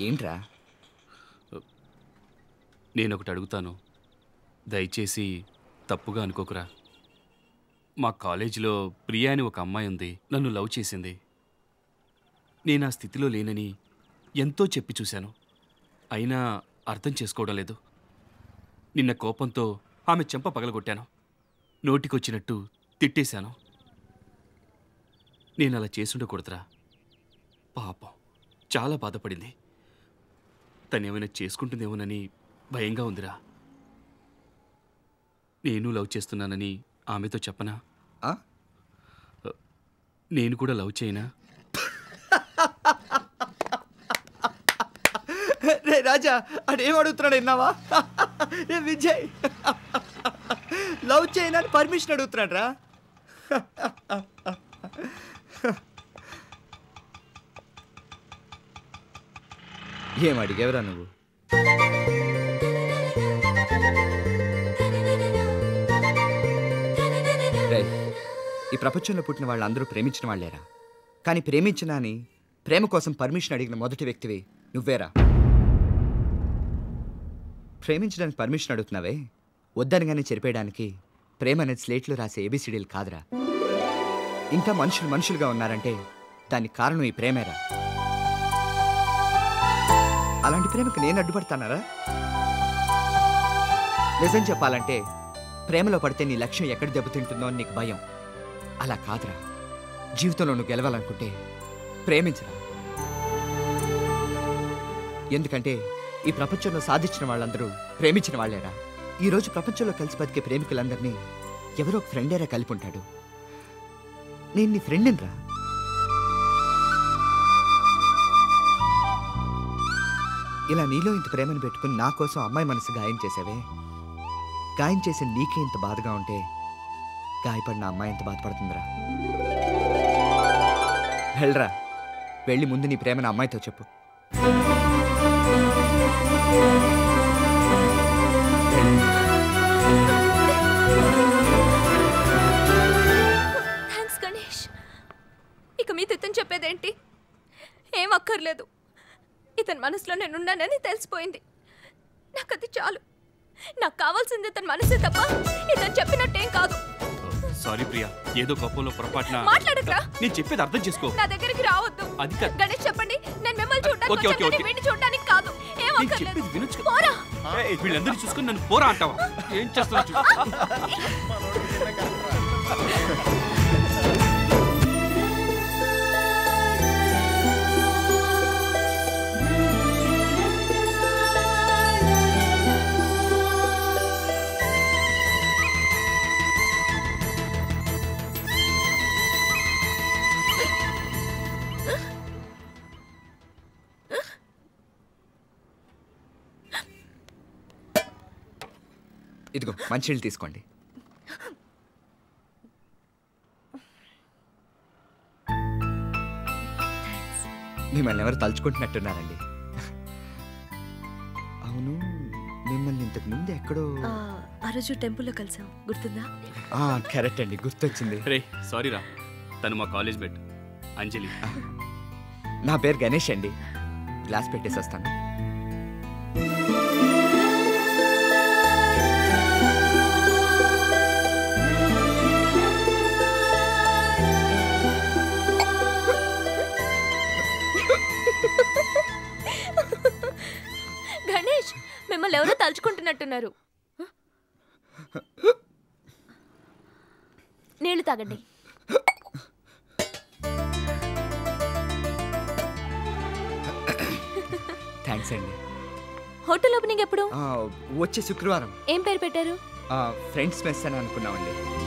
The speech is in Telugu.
ఏంట్రా నేను ఒకటి అడుగుతాను దయచేసి తప్పుగా అనుకోకురా మా కాలేజీలో ప్రియా అని ఒక అమ్మాయి ఉంది నన్ను లవ్ చేసింది నేను ఆ స్థితిలో లేనని ఎంతో చెప్పి చూశాను అయినా అర్థం చేసుకోవడం లేదు నిన్న కోపంతో ఆమె చెంప పగలగొట్టాను నోటికొచ్చినట్టు తిట్టేశాను నేను అలా చేసుండకూడదురా పాపం చాలా బాధపడింది తనేమైనా చేసుకుంటుందేమోనని భయంగా ఉందిరా నేను లవ్ చేస్తున్నానని ఆమెతో చెప్పనా ఆ? నేను కూడా లవ్ చేయనా రే రాజా అడేం అడుగుతున్నాడు విన్నావా ఏ విజయ్ లవ్ చేయనని పర్మిషన్ అడుగుతున్నాడు రా ఏం అడిగేవరా నువ్వు రేయ్, ఈ ప్రపంచంలో పుట్టిన వాళ్ళందరూ ప్రేమించిన వాళ్ళేరా కానీ ప్రేమించినా అని ప్రేమ కోసం పర్మిషన్ అడిగిన మొదటి వ్యక్తివి నువ్వేరా ప్రేమించడానికి పర్మిషన్ అడుగుతున్నావే వద్దనగానే చెరిపేయడానికి ప్రేమ అనేది స్లేట్లో రాసే ఏబిసిడీలు కాదురా ఇంకా మనుషులు మనుషులుగా ఉన్నారంటే దానికి కారణం ఈ ప్రేమేరా అలాంటి ప్రేమకు నేను అడ్డుపడతానారా నిజం చెప్పాలంటే ప్రేమలో పడితే నీ లక్ష్యం ఎక్కడ దెబ్బతింటుందో అని నీకు భయం అలా కాదురా జీవితంలో నువ్వు గెలవాలనుకుంటే ప్రేమించరా ఎందుకంటే ఈ ప్రపంచంలో సాధించిన వాళ్ళందరూ ప్రేమించిన వాళ్ళేరా ఈ రోజు ప్రపంచంలో కలిసి బతికే ప్రేమికులందరినీ ఎవరో ఒక ఫ్రెండేరా కలిపి ఉంటాడు నేను నీ ఫ్రెండ్ని రా ఇలా నీలో ఇంత ప్రేమను పెట్టుకుని నా కోసం అమ్మాయి మనసు గాయం చేసావే గాయం చేసిన నీకే ఇంత బాధగా ఉంటే గాయపడిన అమ్మాయి ఎంత బాధపడుతుందిరా వెళ్ళరా వెళ్ళి ముందు నీ ప్రేమను అమ్మాయితో చెప్పు థ్యాంక్స్ గణేష్ ఇక మీద ఇతను చెప్పేదేంటి ఏం అక్కర్లేదు ఇతని మనసులో నేనున్నానని తెలిసిపోయింది నాకు అది చాలు నాకు కావాల్సింది ఇతని మనసే తప్ప ఇతను చెప్పినట్టేం కాదు సారీ ప్రియా ఏదో కోపంలో పొరపాటున మాట్లాడకురా. నేను చెప్పేది అర్థం చేసుకో నా దగ్గరికి రావద్దు అది కాదు. గణేష్ చెప్పండి నేను మిమ్మల్ని చూడడానికి ఓకే, ఓకే, వచ్చాను కానీ ఓకే. వీడిని చూడడానికి కాదు ఏం నేను అక్కర్లేదు చెప్పేది వినొచ్చు పోరా వీళ్ళందరూ చూసుకుని నన్ను పోరా అంటావా ఏం చేస్తున్నా ఇదిగో మంచినీళ్ళు తీసుకోండి మిమ్మల్ని ఎవరు తలుచుకుంటున్నట్టున్నారండి అవును మిమ్మల్ని ఇంతకు ముందు ఎక్కడో ఆ రోజు టెంపుల్లో కలిసాం గుర్తుందా ఆ, కరెక్ట్ అండి గుర్తొచ్చింది రే సారీ రా తను మా కాలేజ్ మేట్ అంజలి నా పేరు గణేష్ అండి గ్లాస్ పెట్టేసి వస్తాను గణేష్ మిమ్మల్ని ఎవరో తలుచుకుంటున్నట్టున్నారు నీళ్లు తాగండి థ్యాంక్స్ అండి హోటల్ ఓపెనింగ్ ఎప్పుడు ఆ, వచ్చే శుక్రవారం ఏం పేరు పెట్టారు ఫ్రెండ్స్ మెస్ అని అనుకున్నామండి